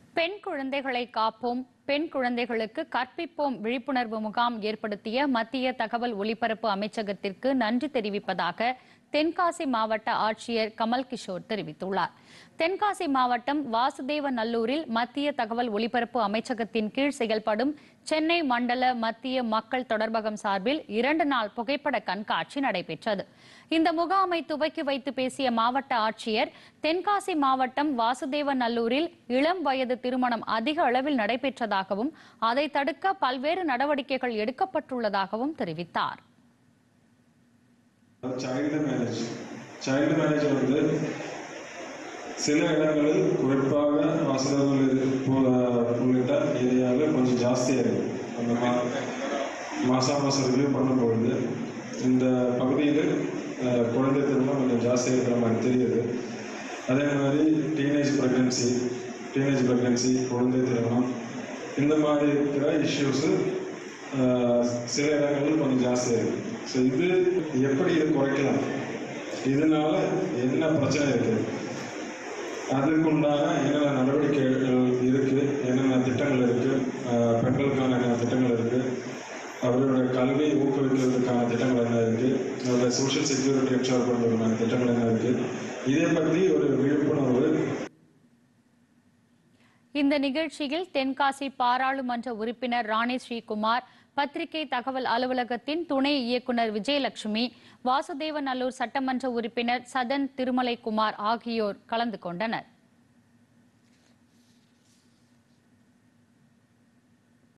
பெண் குழந்தைகளை காப்போம் பெண் குழந்தைகளுக்கு கற்பிப்போம் விழிப்புணர்வு முகாம் ஏற்படுத்திய மத்திய தகவல் ஒலிபரப்பு அமைச்சகத்திற்கு நன்றி தெரிவிப்பதாக தென்காசி மாவட்ட ஆட்சியர் கமல் கிஷோர் தெரிவித்துள்ளார் தென்காசி மாவட்டம் வாசுதேவ நல்லூரில் மத்திய தகவல் ஒலிபரப்பு அமைச்சகத்தின் கீழ் செயல்படும் சென்னை மண்டல மத்திய மக்கள் தொடர்பகம் சார்பில் இரண்டு நாள் புகைப்பட கண்காட்சி நடைபெற்றது இந்த முகாமை துவக்கி வைத்து பேசிய மாவட்ட ஆட்சியர் தென்காசி மாவட்டம் வாசுதேவ நல்லூரில் இளம் வயது திருமணம் அதிக அளவில் நடைபெற்றதாகவும் அதை தடுக்க பல்வேறு நடவடிக்கைகள் எடுக்கப்பட்டுள்ளதாகவும் தெரிவித்தார் சைல்டு மேரேஜ் சைல்டு மேரேஜ் வந்து சில இடங்களில் குறிப்பாக வாசகர்கள் உள்ளிட்ட ஏரியாவில் கொஞ்சம் ஜாஸ்தியாக இருக்குது அந்த மா மாதம் மாதம் ரிவ்யூ பண்ணும்பொழுது இந்த பகுதியில் அஹ், குழந்தை திருமணம் கொஞ்சம் ஜாஸ்தியாக இருக்கிற மாதிரி தெரியுது அதே மாதிரி டீனேஜ் ப்ரெக்னென்சி டீனேஜ் ப்ரெக்னென்சி குழந்தை திருமணம் இந்த மாதிரி இருக்கிற இஷ்யூஸு சில இடங்களில் கொஞ்சம் ஜாஸ்தியாக இருக்குது ஸோ இது எப்படி இது குறைக்கலாம் இதனால என்ன பிரச்சனை இருக்குது அதுக்குண்டான என்னென்ன நடவடிக்கைகள் இருக்குது என்னென்ன திட்டங்கள் இருக்குது பெண்களுக்கான என்னென்ன திட்டங்கள் இருக்குது அவர்களோட கல்வியை ஊக்குவிக்கிறதுக்கான திட்டங்கள் என்ன இருக்குது அவரோட சோஷியல் செக்யூரிட்டி என்ஷோர் பண்ணுறதுக்கான திட்டங்கள் என்ன இருக்குது இதை பற்றி ஒரு விழிப்புணர்வு இந்த நிகழ்ச்சியில் தென்காசி பாராளுமன்ற உறுப்பினர் ராணி ஸ்ரீகுமார் பத்திரிகை தகவல் அலுவலகத்தின் துணை இயக்குனர் விஜயலட்சுமி வாசுதேவநல்லூர் சட்டமன்ற உறுப்பினர் சதன் திருமலைக்குமார் ஆகியோர் கலந்து கொண்டனர்